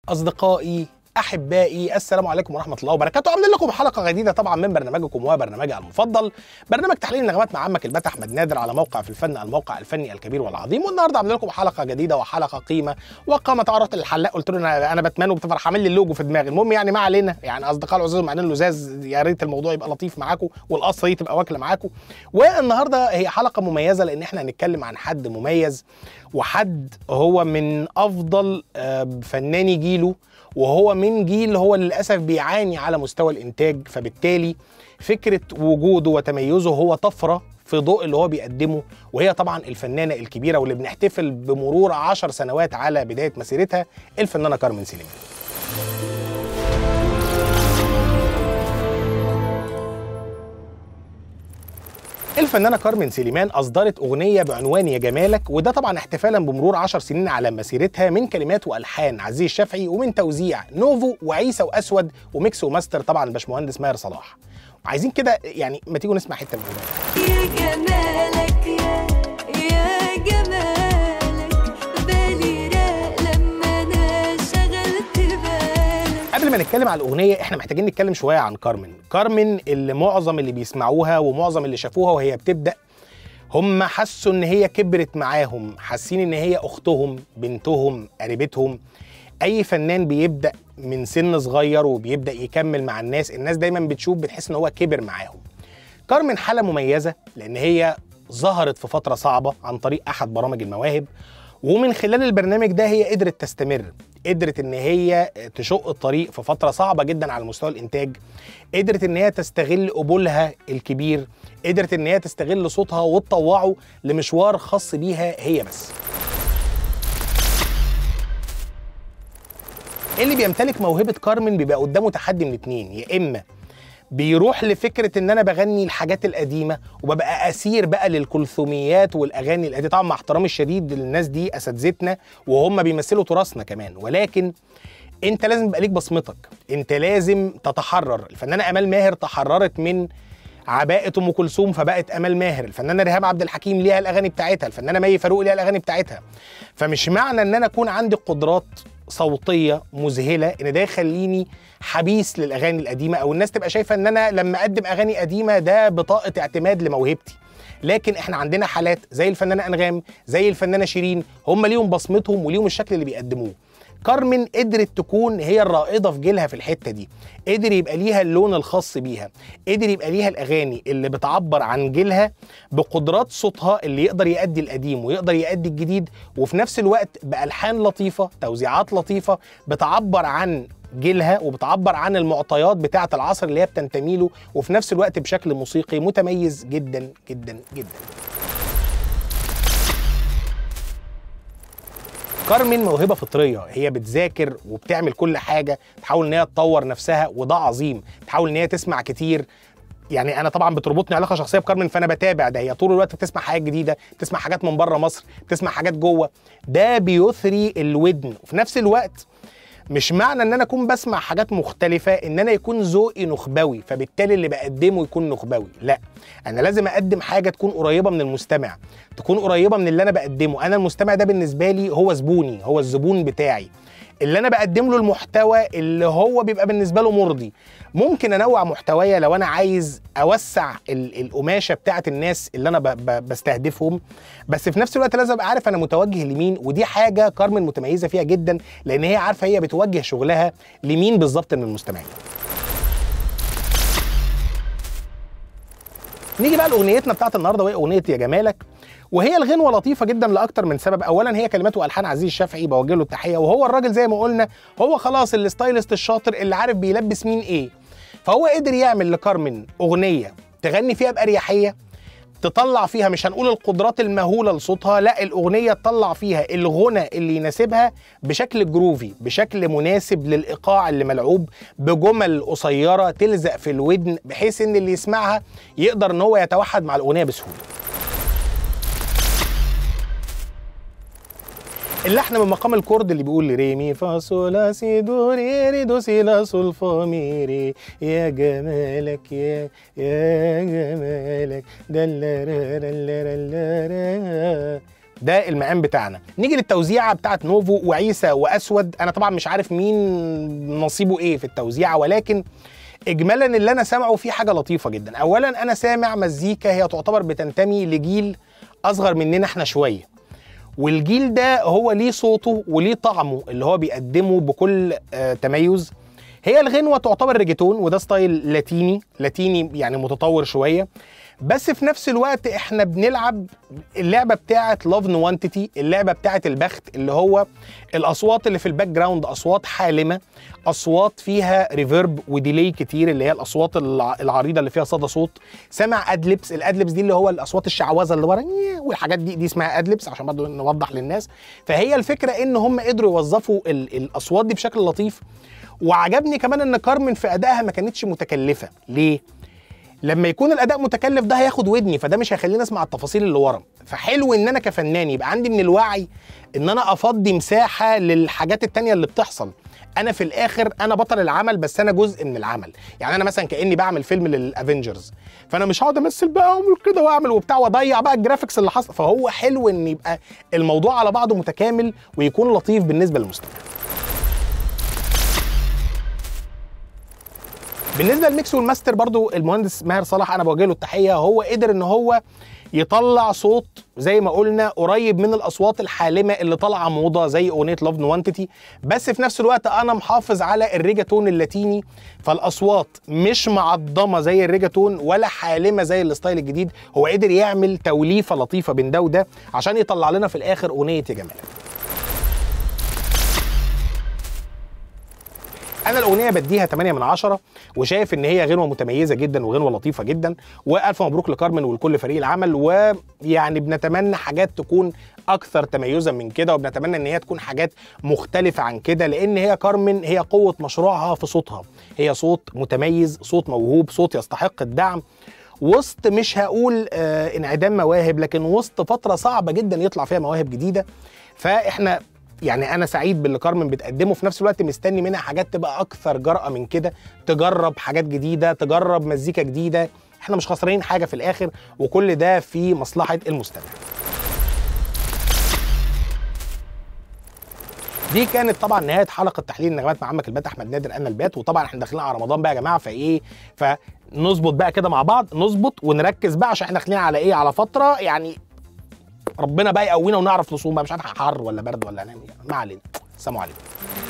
أصدقائي أحبائي السلام عليكم ورحمة الله وبركاته عاملين لكم حلقة جديدة طبعا من برنامجكم وبرنامجي المفضل برنامج تحليل النغمات مع عمك البت أحمد نادر على موقع في الفن الموقع الفني الكبير والعظيم والنهارده عاملين لكم حلقة جديدة وحلقة قيمة وقامة تعرضت للحلاق قلت له أنا أنا باتمان وبتفرح عامل لي اللوجو في دماغي المهم يعني ما علينا يعني أصدقاء العزاز معانا اللزاز يا ريت الموضوع يبقى لطيف معاكم والقصة دي تبقى واكلة معاكم والنهارده هي حلقة مميزة لأن احنا هنتكلم عن حد مميز وحد هو من أفضل آه، فناني جيله وهو من جيل هو للاسف بيعاني على مستوى الانتاج فبالتالي فكره وجوده وتميزه هو طفره في ضوء اللي هو بيقدمه وهي طبعا الفنانه الكبيره واللي بنحتفل بمرور عشر سنوات على بدايه مسيرتها الفنانه كارمن سليمان الفنانة كارمن سليمان أصدرت أغنية بعنوان يا جمالك وده طبعا احتفالا بمرور عشر سنين على مسيرتها من كلمات وألحان عزيز الشافعي ومن توزيع نوفو وعيسى وأسود وميكس وماستر طبعا الباشمهندس ماهر صلاح عايزين كده يعني ما تيجوا نسمع حتة من الأغنية يا جمالك يا يا جمالك بالي راق لما انا شغلت بالك قبل ما نتكلم على الاغنيه احنا محتاجين نتكلم شويه عن كارمن كارمن اللي معظم اللي بيسمعوها ومعظم اللي شافوها وهي بتبدا هم حسوا ان هي كبرت معاهم حاسين ان هي اختهم بنتهم قريبتهم اي فنان بيبدا من سن صغير وبيبدا يكمل مع الناس الناس دايما بتشوف بتحس ان هو كبر معاهم كارمن حاله مميزه لان هي ظهرت في فتره صعبه عن طريق احد برامج المواهب ومن خلال البرنامج ده هي قدرت تستمر قدرت ان هي تشق الطريق في فتره صعبه جدا على مستوى الانتاج قدرت ان هي تستغل قبولها الكبير قدرت ان هي تستغل صوتها وتطوعه لمشوار خاص بيها هي بس اللي بيمتلك موهبه كارمن بيبقى قدامه تحدي من اتنين يا اما بيروح لفكره ان انا بغني الحاجات القديمه وببقى اسير بقى للكلثوميات والاغاني القديمه طبعا مع احترامي الشديد للناس دي اساتذتنا وهم بيمثلوا تراثنا كمان ولكن انت لازم يبقى ليك بصمتك انت لازم تتحرر الفنانه امال ماهر تحررت من عباءة ام كلثوم فبقت امال ماهر الفنانه ريهام عبد الحكيم ليها الاغاني بتاعتها الفنانه مي فاروق ليها الاغاني بتاعتها فمش معنى ان انا اكون عندي قدرات صوتيه مذهله ان ده يخليني حبيس للاغاني القديمه او الناس تبقى شايفه ان انا لما اقدم اغاني قديمه ده بطاقه اعتماد لموهبتي لكن احنا عندنا حالات زي الفنانه انغام زي الفنانه شيرين هم ليهم بصمتهم وليهم الشكل اللي بيقدموه كارمن قدرت تكون هي الرائده في جيلها في الحته دي قدر يبقى ليها اللون الخاص بيها قدر يبقى ليها الاغاني اللي بتعبر عن جيلها بقدرات صوتها اللي يقدر يأدي القديم ويقدر يأدي الجديد وفي نفس الوقت بألحان لطيفة توزيعات لطيفة بتعبر عن جيلها وبتعبر عن المعطيات بتاعة العصر اللي هي بتنتمي له وفي نفس الوقت بشكل موسيقي متميز جدا جدا جدا كارمن موهبه فطريه هي بتذاكر وبتعمل كل حاجه تحاول ان هي تطور نفسها وده عظيم تحاول ان هي تسمع كتير يعني انا طبعا بتربطني علاقه شخصيه بكارمن فانا بتابع ده هي طول الوقت بتسمع حاجات جديده بتسمع حاجات من بره مصر بتسمع حاجات جوه ده بيثري الودن وفي نفس الوقت مش معنى ان انا اكون بسمع حاجات مختلفه ان انا يكون ذوقي نخبوي فبالتالي اللي بقدمه يكون نخبوي لا انا لازم اقدم حاجه تكون قريبه من المستمع تكون قريبه من اللي انا بقدمه انا المستمع ده بالنسبه لي هو زبوني هو الزبون بتاعي اللي انا بقدم له المحتوى اللي هو بيبقى بالنسبه له مرضي ممكن انوع محتوايا لو انا عايز اوسع ال- القماشه بتاعه الناس اللي انا ب- ب- بستهدفهم بس في نفس الوقت لازم ابقى عارف انا متوجه لمين ودي حاجه كارمن متميزه فيها جدا لان هي عارفه هي بتوجه شغلها لمين بالظبط من المستمعين نيجي بقى لاغنيتنا بتاعت النهارده وهي اغنيه يا جمالك وهي الغنوه لطيفه جدا لاكتر من سبب اولا هي كلمات والحان عزيز الشافعي بوجه له التحيه وهو الراجل زي ما قلنا هو خلاص الستايلست الشاطر اللي عارف بيلبس مين ايه فهو قدر يعمل لكارمن اغنيه تغني فيها باريحيه تطلع فيها مش هنقول القدرات المهوله لصوتها لا الاغنيه تطلع فيها الغنى اللي يناسبها بشكل جروفي بشكل مناسب للايقاع اللي ملعوب بجمل قصيره تلزق في الودن بحيث ان اللي يسمعها يقدر ان هو يتوحد مع الاغنيه بسهوله اللحن من مقام الكورد اللي بيقول ري مي فا صول لا سي دو ري ري دو سي لا صول فا مي ري يا جمالك يا يا جمالك دلا را را لا را لا را ده المقام بتاعنا نيجي للتوزيعه بتاعت نوفو وعيسى واسود انا طبعا مش عارف مين نصيبه ايه في التوزيعه ولكن اجمالا اللي انا سامعه فيه حاجه لطيفه جدا اولا انا سامع مزيكا هي تعتبر بتنتمي لجيل اصغر مننا احنا شويه والجيل ده هو ليه صوته وليه طعمه اللي هو بيقدمه بكل آه تميز هي الغنوه تعتبر ريجيتون وده ستايل لاتيني لاتيني يعني متطور شويه بس في نفس الوقت احنا بنلعب اللعبه بتاعه لاف نوانتيتي اللعبه بتاعه البخت اللي هو الاصوات اللي في الباك جراوند اصوات حالمه اصوات فيها ريفيرب وديلي كتير اللي هي الاصوات الع- العريضه اللي فيها صدى صوت سامع ادلبس الادلبس دي اللي هو الاصوات الشعوذه اللي ورا نيه والحاجات دي دي اسمها ادلبس عشان برضه نوضح للناس فهي الفكره ان هم قدروا يوظفوا ال- الاصوات دي بشكل لطيف وعجبني كمان ان كارمن في ادائها ما كانتش متكلفه ليه لما يكون الاداء متكلف ده هياخد ودني فده مش هيخليني اسمع التفاصيل اللي ورا فحلو ان انا كفنان يبقى عندي من الوعي ان انا افضي مساحه للحاجات التانية اللي بتحصل انا في الاخر انا بطل العمل بس انا جزء من العمل يعني انا مثلا كاني بعمل فيلم للافنجرز فانا مش هقعد امثل بقى واعمل كده واعمل وبتاع واضيع بقى الجرافيكس اللي حصل فهو حلو ان يبقى الموضوع على بعضه متكامل ويكون لطيف بالنسبه للمستمع بالنسبه للميكس والماستر برضو المهندس ماهر صلاح انا بوجه له التحيه هو قدر ان هو يطلع صوت زي ما قلنا قريب من الاصوات الحالمه اللي طالعه موضه زي اغنيه لاف نوانتيتي بس في نفس الوقت انا محافظ على الريجاتون اللاتيني فالاصوات مش معضمه زي الريجاتون ولا حالمه زي الستايل الجديد هو قدر يعمل توليفه لطيفه بين ده وده عشان يطلع لنا في الاخر اغنيه يا جمالك انا الاغنيه بديها 8 من 10 وشايف ان هي غنوه متميزه جدا وغنوه لطيفه جدا والف مبروك لكارمن ولكل فريق العمل ويعني بنتمنى حاجات تكون اكثر تميزا من كده وبنتمنى ان هي تكون حاجات مختلفه عن كده لان هي كارمن هي قوه مشروعها في صوتها هي صوت متميز صوت موهوب صوت يستحق الدعم وسط مش هقول آه انعدام مواهب لكن وسط فتره صعبه جدا يطلع فيها مواهب جديده فاحنا يعني انا سعيد باللي كارمن بتقدمه في نفس الوقت مستني منها حاجات تبقى اكثر جرأة من كده تجرب حاجات جديده تجرب مزيكا جديده احنا مش خسرانين حاجه في الاخر وكل ده في مصلحه المستمع دي كانت طبعا نهايه حلقه تحليل النغمات مع عمك البات احمد نادر انا البات وطبعا احنا داخلين على رمضان بقى يا جماعه فايه فنظبط بقى كده مع بعض نظبط ونركز بقى عشان احنا داخلين على ايه على فتره يعني ربنا بقى يقوينا ونعرف نصوم بقى مش عارف حر ولا برد ولا هنعمل ايه ما علينا السلام عليكم